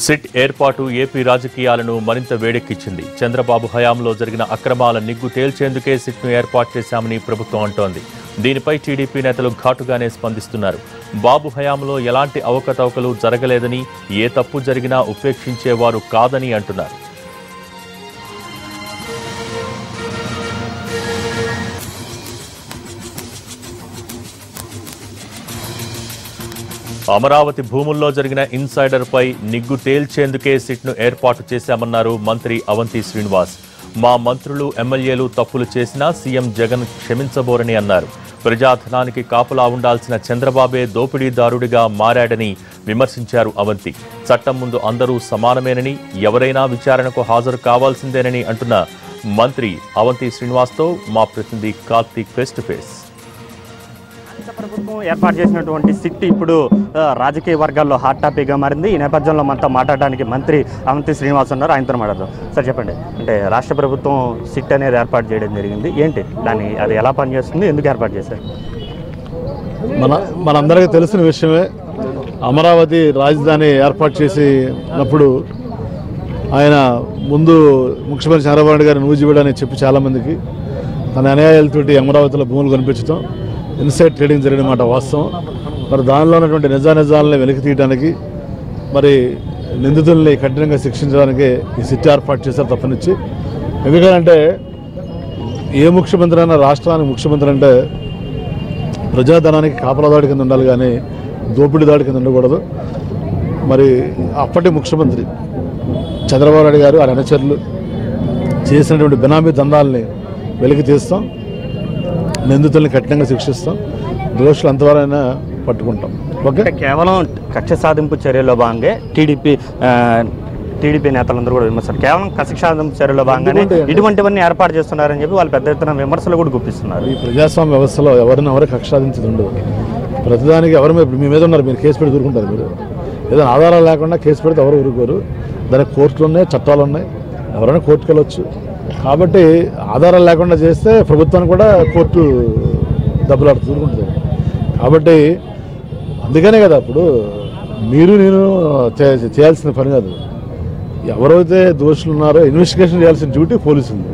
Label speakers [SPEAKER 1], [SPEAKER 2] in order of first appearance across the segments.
[SPEAKER 1] SIT ఏర్పాటు AP రాజకీయాలను మరింత వేడెక్కించింది చంద్రబాబు హయాంలో జరిగిన అక్రమాల నిగ్గు తేల్చేందుకే సిట్ను ఏర్పాటు చేశామని ప్రభుత్వం అంటోంది దీనిపై టీడీపీ నేతలు ఘాటుగానే స్పందిస్తున్నారు బాబు హయాంలో ఎలాంటి అవకతవకలు జరగలేదని ఏ తప్పు జరిగినా ఉపేక్షించేవారు కాదని అంటున్నారు అమరావతి భూముల్లో జరిగిన ఇన్సైడర్ పై నిగ్గు తేల్చేందుకే సిట్ను ఏర్పాటు చేశామన్నారు మంత్రి అవంతి శ్రీనివాస్ మా మంత్రులు ఎమ్మెల్యేలు తప్పులు చేసినా సీఎం జగన్ క్షమించబోరని అన్నారు ప్రజాధనానికి కాపలా ఉండాల్సిన చంద్రబాబే దోపిడీదారుడిగా మారాడని విమర్శించారు అవంతి చట్టం ముందు అందరూ సమానమేనని ఎవరైనా విచారణకు హాజరు కావాల్సిందేనని అంటున్న మంత్రి అవంతి శ్రీనివాస్తో మా ప్రతినిధి కార్తీక్ ఫేస్ టు ఫేస్
[SPEAKER 2] రాష్ట్ర ప్రభుత్వం ఏర్పాటు చేసినటువంటి సిట్ ఇప్పుడు ఆ, రాజకీయ వర్గాల్లో హాట్ టాపిక్గా మారింది ఈ నేపథ్యంలో మనతో మాట్లాడడానికి మంత్రి అవంతి శ్రీనివాస్ ఉన్నారు ఆయనతో మాట్లాడదాం సార్ చెప్పండి అంటే రాష్ట్ర ప్రభుత్వం సిట్ అనేది ఏర్పాటు చేయడం జరిగింది ఏంటి దాన్ని అది ఎలా పనిచేస్తుంది ఎందుకు ఏర్పాటు చేశారు
[SPEAKER 3] మన మనందరికీ తెలిసిన విషయమే అమరావతి రాజధాని ఏర్పాటు చేసినప్పుడు ఆయన ముందు ముఖ్యమంత్రి చంద్రబాబు నాయుడు గారు నూజివీడని చెప్పి చాలామందికి తన అన్యాయాలతోటి అమరావతిలో భూములు కనిపించడం ఇన్సైడ్ ట్రేడింగ్ జరిగిన మాట వాస్తవం మరి దానిలో ఉన్నటువంటి నిజానిజాలని వెలికి తీయడానికి మరి నిందితుల్ని కఠినంగా శిక్షించడానికి ఈ సిట్ ఏర్పాటు చేశారు తప్పనిచ్చి ఎందుకంటే ఏ ముఖ్యమంత్రి అయినా రాష్ట్రానికి ముఖ్యమంత్రి అంటే ప్రజాధనానికి కాపలాదాడి కింద ఉండాలి కానీ దోపిడీ దాడి కింద ఉండకూడదు మరి అప్పటి ముఖ్యమంత్రి చంద్రబాబు నాయుడు గారు ఆయన అనుచరులు చేసినటువంటి బినామీ దందాలని వెలికి తీస్తాం నిందితుల్ని కఠినంగా శిక్షిస్తాం దోషులు ఎంతవరైనా పట్టుకుంటాం ఓకే
[SPEAKER 2] అంటే కేవలం కక్ష సాధింపు చర్యలో భాగంగా టీడీపీ టీడీపీ నేతలందరూ కూడా విమర్శలు కేవలం కక్ష సాధింపు చర్యలో భాగంగానే
[SPEAKER 3] ఎందుకంటే-
[SPEAKER 2] ఇటువంటివన్నీ ఏర్పాటు చేస్తున్నారని చెప్పి వాళ్ళు పెద్ద ఎత్తున విమర్శలు కూడా గుప్పిస్తున్నారు
[SPEAKER 3] ఈ ప్రజాస్వామ్య వ్యవస్థలో ఎవరిని ఎవరు కక్షాదించేది ఉండదు ప్రతిదానికి ఎవరి మీద మీ మీద ఉన్నారు మీరు కేసు పెట్టి ఊరుకుంటారు మీరు ఏదైనా ఆధారాలు లేకుండా కేసు పెడితే ఎవరు ఊరుకోరు దానికి కోర్టులు ఉన్నాయి చట్టాలు ఉన్నాయి ఎవరైనా కోర్టుకు వెళ్ళొచ్చు కాబట్టి ఆధారాలు లేకుండా చేస్తే ప్రభుత్వాన్ని కూడా కోర్టు దెబ్బలాడుతూ ఊరుకుంటుంది కాబట్టి అందుకనే కదా అప్పుడు మీరు నేను చే- చేయాల్సిన పని కాదు ఎవరైతే దోషులు ఉన్నారో ఇన్వెస్టిగేషన్ చేయాల్సిన డ్యూటీ పోలీసులు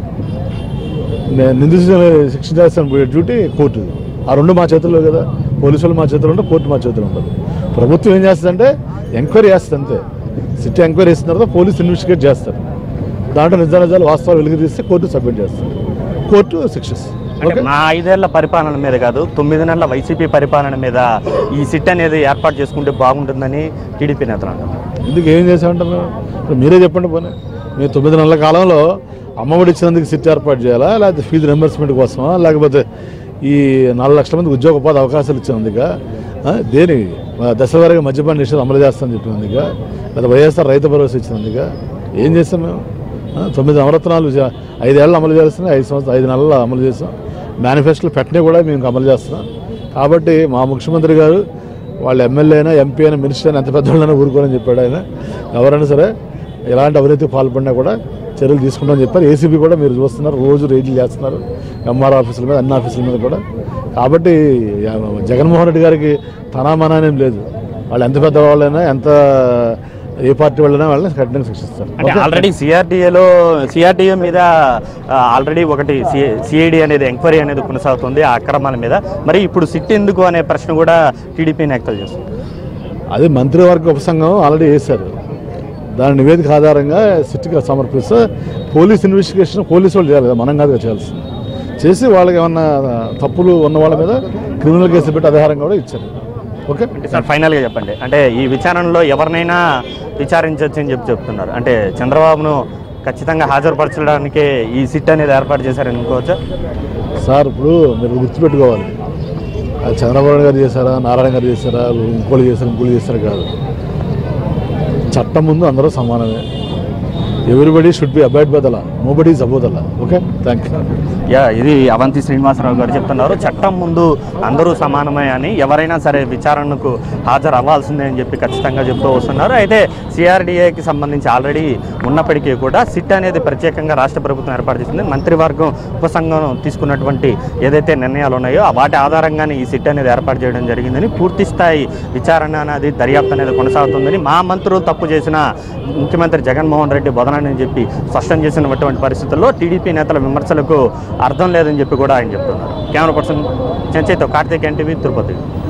[SPEAKER 3] నిందితులను శిక్షించాల్సిన డ్యూటీ కోర్టు ఆ రెండు మా చేతుల్లో కదా పోలీసులు మా చేతిలో ఉంటే కోర్టు మా చేతిలో ఉండదు ప్రభుత్వం ఏం చేస్తుందంటే ఎంక్వైరీ చేస్తుంది అంతే సిటీ ఎంక్వైరీ చేసిన తర్వాత పోలీసు ఇన్వెస్టిగేట్ చేస్తారు దాంట్లో నిజ నిజాలు వాస్తవాలు వెలుగు తీస్తే కోర్టు సబ్మిట్ చేస్తారు కోర్టు శిక్షిస్తుంది
[SPEAKER 2] అంటే
[SPEAKER 3] ఓకే
[SPEAKER 2] మా ఐదేళ్ల పరిపాలన మీద కాదు తొమ్మిది నెలల వైసీపీ పరిపాలన మీద ఈ సిట్ అనేది ఏర్పాటు చేసుకుంటే బాగుంటుందని టీడీపీ నేతలు అంటున్నారు
[SPEAKER 3] ఎందుకు ఏం చేసామంటారు ఇప్పుడు మీరే చెప్పండి పోనీ మీరు తొమ్మిది నెలల కాలంలో అమ్మఒడి ఇచ్చినందుకు సిట్ ఏర్పాటు చేయాలా లేకపోతే ఫీజు రింబర్స్మెంట్ కోసమా లేకపోతే ఈ నాలుగు లక్షల మందికి ఉద్యోగ ఉపాధి అవకాశాలు ఇచ్చినందుక దేని దశవారీగా మద్యపాన నిషేధం అమలు చేస్తామని చెప్పినందుక లేదా వైఎస్ఆర్ రైతు భరోసా ఇచ్చినందుక ఏం చేస్తాం మేము ఆ, తొమ్మిది నవరత్నాలు చే- ఐదేళ్ళు అమలు చేస్తున్నాం ఐదు సంవత్సరాలు ఐదు నెలలు అమలు చేస్తాం మేనిఫెస్టోలు పెట్టినవి కూడా మేము అమలు చేస్తున్నాం కాబట్టి మా ముఖ్యమంత్రి గారు వాళ్ళ ఎమ్మెల్యే అయినా ఎంపీ అయినా మినిస్టర్ అయినా ఎంత పెద్దవాళ్ళైనా ఊరుకోరని చెప్పాడు ఆయన ఎవరైనా సరే ఎలాంటి అవినీతికి పాల్పడినా కూడా చర్యలు తీసుకుంటామని చెప్పారు ఏసీబీ కూడా మీరు చూస్తున్నారు రోజు రైడ్లు చేస్తున్నారు ఎంఆర్ ఆఫీసుల మీద అన్ని ఆఫీసుల మీద కూడా కాబట్టి ఆ, జగన్మోహన్ రెడ్డి గారికి తనామనానేం లేదు వాళ్ళు ఎంత పెద్దవాళ్ళైనా ఎంత ఏ పార్టీ వాళ్ళైనా వాళ్ళని కఠినంగా శిక్షిస్తారు
[SPEAKER 2] అంటే
[SPEAKER 3] ఓకే?
[SPEAKER 2] ఆల్రెడీ సిఆర్డీఏలో సిఆర్డీఏ మీద ఆల్రెడీ ఒకటి సిఐడి అనేది ఎంక్వైరీ అనేది కొనసాగుతుంది ఆ అక్రమాల మీద మరి ఇప్పుడు సిట్ ఎందుకు అనే ప్రశ్న కూడా టీడీపీ నేతలు చేస్తుంది
[SPEAKER 3] అది మంత్రివర్గ ఉపసంఘం ఆల్రెడీ వేశారు దాని నివేదిక ఆధారంగా సిట్గా సమర్పిస్తే పోలీస్ ఇన్వెస్టిగేషన్ పోలీసు వాళ్ళు చేయాలి కదా, మనం కాదు కదా చేయాల్సింది చేసి వాళ్ళకి ఏమన్నా తప్పులు ఉన్న వాళ్ళ మీద క్రిమినల్ కేసు పెట్టి అధికారం కూడా ఇచ్చారు ఓకే
[SPEAKER 2] అంటే సార్ ఫైనల్గా చెప్పండి అంటే ఈ విచారణలో ఎవరినైనా విచారించవచ్చు అని చెప్పి చెప్తున్నారు అంటే చంద్రబాబును ఖచ్చితంగా హాజరుపరచడానికి ఈ సిట్ అనేది ఏర్పాటు చేశారని అనుకోవచ్చా
[SPEAKER 3] సార్ ఇప్పుడు మీరు గుర్తుపెట్టుకోవాలి అది చంద్రబాబు నాయుడు గారు చేశారా నారాయణ గారు చేశారా ఇంకోళ్ళు చేశారు ఇంకోళ్ళు చేశారు కాదు చట్టం ముందు అందరూ సమానమే everybody should be abide by the law nobody is above the law okay thank you
[SPEAKER 2] yeah ఇది అవంతి శ్రీనివాసరావు గారు చెప్తున్నారు చట్టం ముందు అందరూ సమానమే అని ఎవరైనా సరే విచారణకు హాజరు అవ్వాల్సిందే అని చెప్పి ఖచ్చితంగా చెప్తూ వస్తున్నారు అయితే సిఆర్డీఏకి సంబంధించి ఆల్రెడీ ఉన్నప్పటికీ కూడా సిట్ అనేది ప్రత్యేకంగా రాష్ట్ర ప్రభుత్వం ఏర్పాటు చేసింది మంత్రివర్గం ఉపసంఘం తీసుకున్నటువంటి ఏదైతే నిర్ణయాలు ఉన్నాయో ఆ వాటి ఆధారంగానే ఈ సిట్ అనేది ఏర్పాటు చేయడం జరిగిందని పూర్తి స్థాయి విచారణ అనేది దర్యాప్తు అనేది కొనసాగుతుందని మా మంత్రులు తప్పు చేసిన ముఖ్యమంత్రి జగన్మోహన్ రెడ్డి బదనని చెప్పి స్పష్టం చేసినటువంటి పరిస్థితుల్లో టీడీపీ నేతల విమర్శలకు అర్థం లేదని చెప్పి కూడా ఆయన చెప్తున్నారు కెమెరా పర్సన్ చెంచైతో కార్తీక్ ఎన్టీవీ తిరుపతి